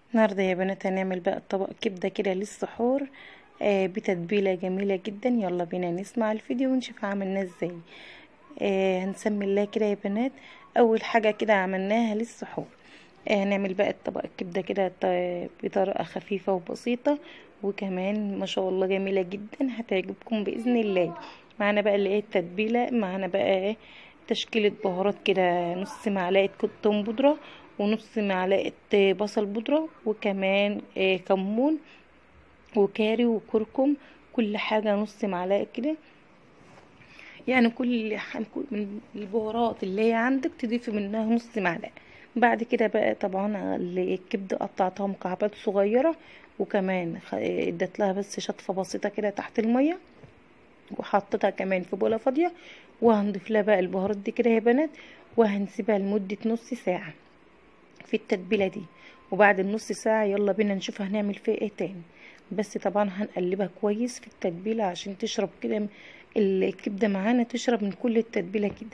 النهارده يا بنات هنعمل بقى طبق كبده كده للسحور آه بتتبيله جميله جدا يلا بينا نسمع الفيديو ونشوف عملناه ازاي آه هنسمي الله كده يا بنات اول حاجه كده عملناها للسحور آه هنعمل بقى الطبق الكبده كده بطريقه خفيفه وبسيطه وكمان ما شاء الله جميله جدا هتعجبكم باذن الله معانا بقى اللي هي التتبيله معانا بقى تشكيله بهارات كده نص معلقه كتم بودره ونص معلقه بصل بودره وكمان كمون وكاري وكركم كل حاجه نص معلقه كده يعني كل من البهارات اللي هي عندك تضيفي منها نص معلقه بعد كده بقى طبعا الكبده قطعتها مكعبات صغيره وكمان اديت لها بس شطفه بسيطه كده تحت الميه وحطيتها كمان في بوله فاضيه وهنضيف لها بقى البهارات دي كده يا بنات وهنسيبها لمده نص ساعه في التتبيله دي وبعد النص ساعه يلا بينا نشوف هنعمل فيها ايه تاني بس طبعا هنقلبها كويس في التتبيله عشان تشرب كده الكبده معانا تشرب من كل التتبيله كده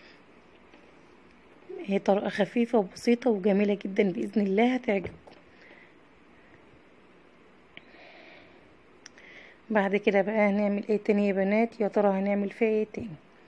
هي طريقه خفيفه وبسيطه وجميله جدا باذن الله هتعجبكم بعد كده بقى هنعمل ايه تاني يا بنات يا ترى هنعمل فيها ايه تاني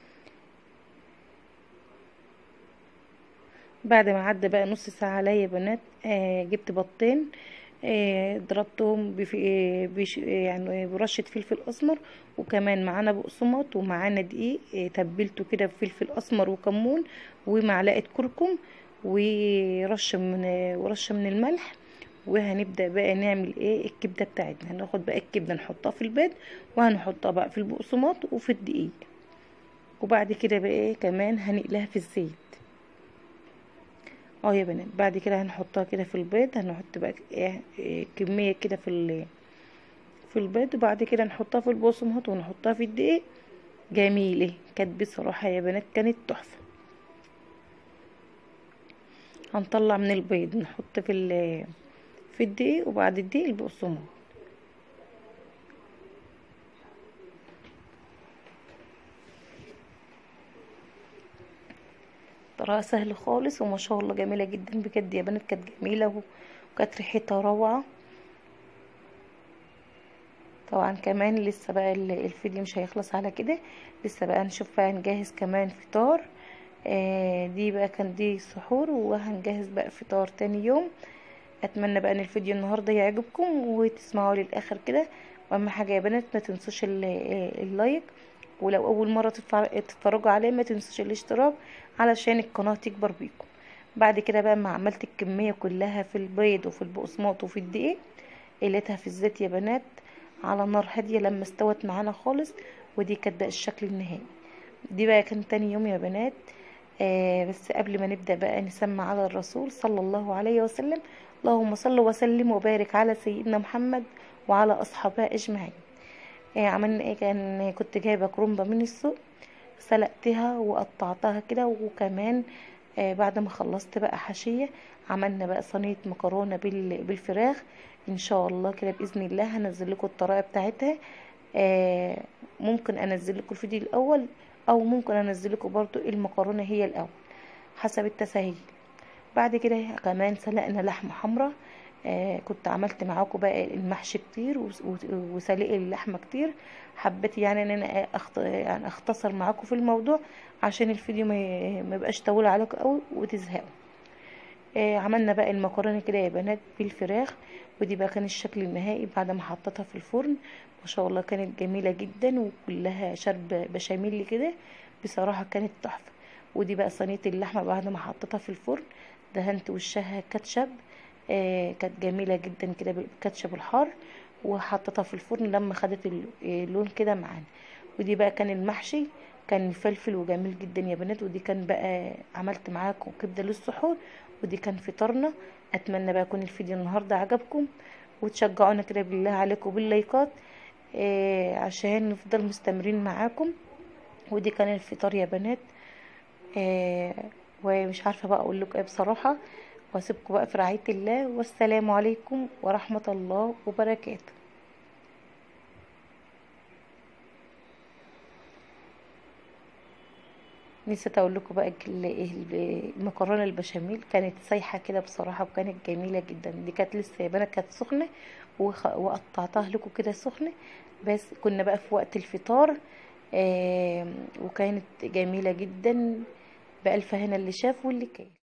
بعد ما عدى بقى نص ساعة عليا يا بنات آه جبت بطين آه ضربتهم بفي بش يعني برشة فلفل أسمر وكمان معانا بقسماط ومعانا دقيق آه تبلته كده بفلفل أسمر وكمون ومعلقة كركم ورشة من ورشة من الملح وهنبدأ بقى نعمل ايه الكبدة بتاعتنا هناخد بقى الكبدة نحطها في البيض وهنحطها بقى في البقسماط وفي الدقيق وبعد كده بقى ايه كمان هنقلها في الزيت اه يا بنات بعد كده هنحطها كده في البيض هنحط بقى ايه, إيه كميه كده في في البيض وبعد كده نحطها في البقسماط ونحطها في الدقيق جميله كانت بصراحه يا بنات كانت تحفه هنطلع من البيض نحط في في الدقيق وبعد الدقيق البقسماط طريقه سهله خالص وما شاء الله جميله جدا بجد يا بنات كانت جميله وكانت ريحتها روعه طبعا كمان لسه بقى الفيديو مش هيخلص على كده لسه بقى نشوف بقى نجهز كمان فطار آه دي بقى كان دي سحور وهنجهز بقى فطار تاني يوم اتمنى بقى ان الفيديو النهارده يعجبكم وتسمعوا للاخر كده واهم حاجه يا بنات ما تنسوش اللايك ولو اول مره تتفرجوا عليه ما تنسوش الاشتراك علشان القناه تكبر بيكم بعد كده بقى ما عملت الكميه كلها في البيض وفي البقسماط وفي الدقيق قليتها في الزيت يا بنات على نار هاديه لما استوت معانا خالص ودي كانت بقى الشكل النهائي دي بقى كان تاني يوم يا بنات آه بس قبل ما نبدا بقى نسمع على الرسول صلى الله عليه وسلم اللهم صل وسلم وبارك على سيدنا محمد وعلى اصحابه اجمعين آه عملنا ايه كان كنت جايبه كرومبه من السوق سلقتها وقطعتها كده وكمان آه بعد ما خلصت بقى حشيه عملنا بقى صينيه مكرونه بالفراخ ان شاء الله كده باذن الله هنزل لكم الطريقه بتاعتها آه ممكن انزل لكم الفيديو الاول او ممكن انزل لكم برضو المكرونه هي الاول حسب التسهيل بعد كده كمان سلقنا لحمه حمراء آه كنت عملت معاكم بقى المحشي كتير وسلق اللحمه كتير حبيت يعني ان انا أخت... يعني اختصر معاكم في الموضوع عشان الفيديو ما, ما يبقاش طويل عليكم قوي وتزهقوا آه عملنا بقى المكرونه كده يا بنات بالفراخ ودي بقى كان الشكل النهائي بعد ما حطيتها في الفرن ما شاء الله كانت جميله جدا وكلها شرب بشاميل كده بصراحه كانت تحفه ودي بقى صينيه اللحمه بعد ما حطيتها في الفرن دهنت وشها كاتشب آه كانت جميله جدا كده بالكاتشب الحار وحطيتها في الفرن لما خدت اللون كده معانا ودي بقى كان المحشي كان فلفل وجميل جدا يا بنات ودي كان بقى عملت معاكم كبده للسحور ودي كان فطارنا اتمنى بقى يكون الفيديو النهارده عجبكم وتشجعونا كده بالله عليكم باللايكات آه عشان نفضل مستمرين معاكم ودي كان الفطار يا بنات آه ومش عارفه بقى اقول لكم ايه بصراحه واسيبكم بقى في رعايه الله والسلام عليكم ورحمه الله وبركاته نسيت اقول لكم بقى ال- ال- المكرونه البشاميل كانت سايحه كده بصراحه وكانت جميله جدا دي كانت لسه يابانه كانت سخنه وخ- وقطعتها لكم كده سخنه بس كنا بقى في وقت الفطار آم، وكانت جميله جدا بألف هنا اللي شاف واللي كان